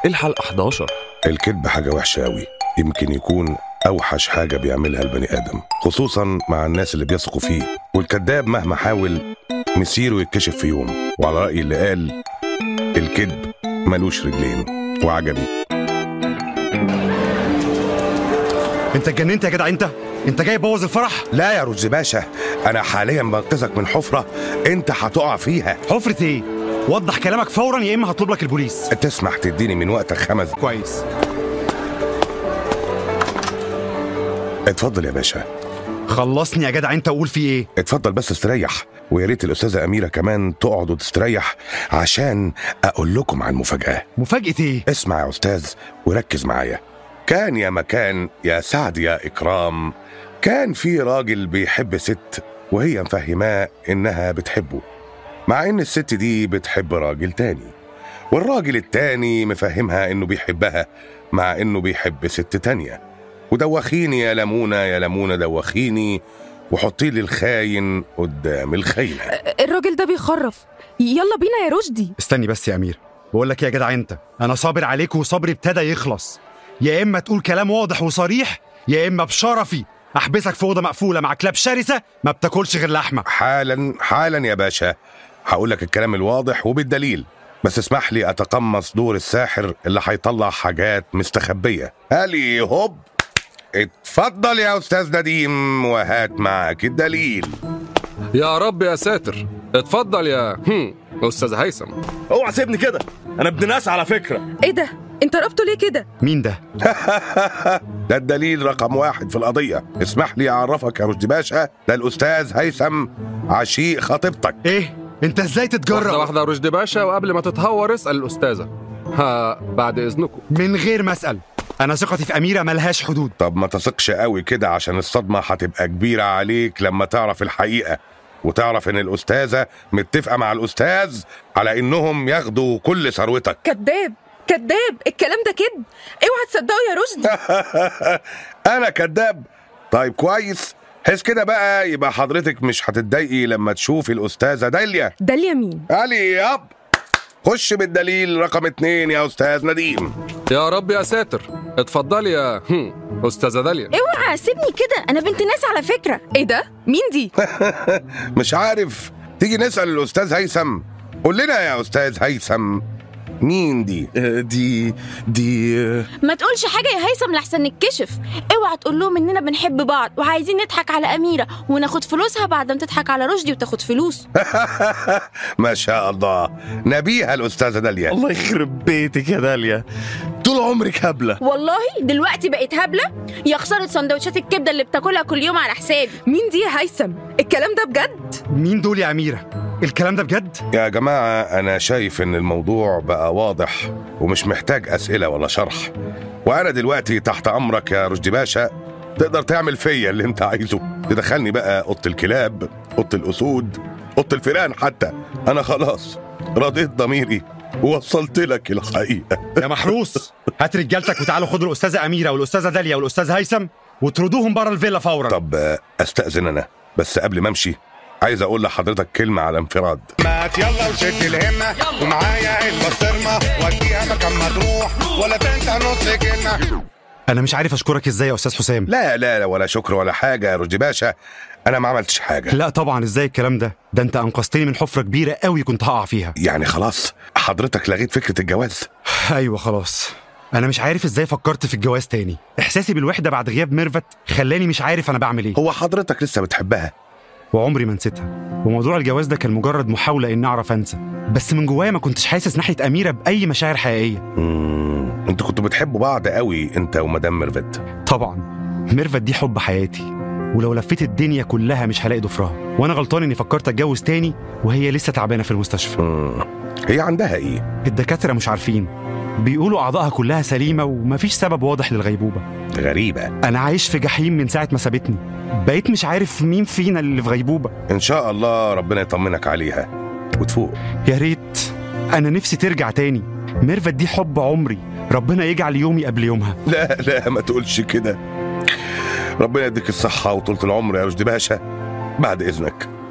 الحلقة 11 الكذب حاجة وحشة أوي يمكن يكون أوحش حاجة بيعملها البني آدم خصوصا مع الناس اللي بيثقوا فيه والكذاب مهما حاول مسيره يتكشف في يوم وعلى رأي اللي قال الكذب ملوش رجلين وعجبي انت اتجننت يا جدع انت انت جاي تبوظ الفرح لا يا رز باشا أنا حاليا بنقذك من حفرة أنت هتقع فيها حفرة ايه وضح كلامك فورا يا اما هطلب لك البوليس تسمح تديني من وقتك خمس كويس اتفضل يا باشا خلصني يا جدع انت وقول في ايه اتفضل بس استريح ويا ريت الأستاذة أميرة كمان تقعد وتستريح عشان أقول لكم عن مفاجأة مفاجأة ايه اسمع يا أستاذ وركز معايا كان يا مكان يا سعد يا إكرام كان في راجل بيحب ست وهي مفهماه إنها بتحبه مع إن الست دي بتحب راجل تاني والراجل التاني مفهمها إنه بيحبها مع إنه بيحب ست تانية ودوخيني يا لمونة يا لمونة دوخيني وحطي لي الخاين قدام الخاينة الراجل ده بيخرف يلا بينا يا رشدي استني بس يا امير بقول لك يا جدع انت انا صابر عليك وصبري ابتدى يخلص يا اما تقول كلام واضح وصريح يا اما بشرفي احبسك في اوضه مقفوله مع كلاب شرسه ما بتاكلش غير لحمه حالا حالا يا باشا هقول لك الكلام الواضح وبالدليل بس اسمح لي اتقمص دور الساحر اللي هيطلع حاجات مستخبيه الي هوب اتفضل يا استاذ نديم وهات معاك الدليل يا رب يا ساتر اتفضل يا هم أستاذ هيثم اوعى سيبني كده انا ابن ناس على فكره ايه ده انت ربطه ليه كده مين ده ده الدليل رقم واحد في القضيه اسمح لي اعرفك يا رشدي باشا ده الاستاذ هيثم عشيق خطيبتك ايه انت ازاي واحدة تتجرأ واحدة يا رشدي باشا وقبل ما تتهور اسأل الأستاذة ها بعد إذنكم من غير ما اسال انا ثقتي في اميره ملهاش حدود طب ما تثقش قوي كده عشان الصدمه هتبقى كبيره عليك لما تعرف الحقيقه وتعرف ان الاستاذه متفقه مع الاستاذ على انهم ياخدوا كل ثروتك كذاب كذاب الكلام ده كذب اوعى تصدقه يا رشدي انا كذاب طيب كويس حس كده بقى يبقى حضرتك مش هتتضايقي لما تشوفي الاستاذه داليا ده اليمين علي ياب خش بالدليل رقم اتنين يا استاذ نديم يا رب يا ساتر اتفضلي يا هم أستاذة داليا اوعى سيبني كده انا بنت ناس على فكره ايه ده مين دي مش عارف تيجي نسال الاستاذ هيثم قول لنا يا استاذ هيثم مين دي آه، دي دي آه، ما تقولش حاجه يا هيثم لحسن نتكشف اوعى تقول لهم اننا بنحب بعض وعايزين نضحك على اميره وناخد فلوسها بعد ما تضحك على رشدي وتاخد فلوس ما شاء الله نبيها الاستاذه داليا الله يخرب بيتك يا داليا طول عمرك هبله والله دلوقتي بقيت هبله يا خساره سندوتشات الكبده اللي بتاكلها كل يوم على حسابي مين دي يا هيثم الكلام ده بجد مين دول يا اميره الكلام ده بجد يا جماعة أنا شايف إن الموضوع بقى واضح ومش محتاج أسئلة ولا شرح وأنا دلوقتي تحت أمرك يا رشدي باشا تقدر تعمل فيا اللي أنت عايزه تدخلني بقى أوضة الكلاب أوضة الأسود أوضة الفئران حتى أنا خلاص رضيت ضميري ووصلت لك الحقيقة يا محروس هات رجالتك وتعالوا خدوا الاستاذه اميره والاستاذه داليا والاستاذ هيثم وطردوهم بره الفيلا فورا طب آه، أستأذن أنا بس قبل ما أمشي عايز أقول لحضرتك كلمة على انفراد مات يلا وشد الهمة ومعايا البسطرمة وديها مكان ما تروح ولا تنسى نص كلمة انا مش عارف اشكرك ازاي يا استاذ حسام لا لا لا ولا شكر ولا حاجة يا رشدي باشا أنا ما عملتش حاجة لا طبعا ازاي الكلام ده ده انت انقذتني من حفره كبيره قوي كنت هقع فيها يعني خلاص حضرتك لغيت فكرة الجواز ايوه خلاص انا مش عارف ازاي فكرت في الجواز تاني احساسي بالوحده بعد غياب ميرفت خلاني مش عارف انا بعمل ايه هو حضرتك لسه بتحبها وعمري ما نسيتها وموضوع الجواز ده كان مجرد محاوله اني اعرف انسى بس من جوايا ما كنتش حاسس ناحيه اميره باي مشاعر حقيقيه مم. انتوا كنتوا بتحبوا بعض قوي انت ومدام ميرفت طبعا ميرفت دي حب حياتي ولو لفيت الدنيا كلها مش هلاقي ضفرها وانا غلطان اني فكرت اتجوز تاني وهي لسه تعبانه في المستشفى مم. هي عندها ايه الدكاتره مش عارفين بيقولوا اعضائها كلها سليمه ومفيش سبب واضح للغيبوبه غريبة انا عايش في جحيم من ساعه ما سابتني بقيت مش عارف مين فينا اللي في غيبوبه ان شاء الله ربنا يطمنك عليها وتفوق يا ريت انا نفسي ترجع تاني ميرفت دي حب عمري ربنا يجعل يومي قبل يومها لا لا ما تقولش كده ربنا يديك الصحة وطولة العمر يا رشدي باشا بعد إذنك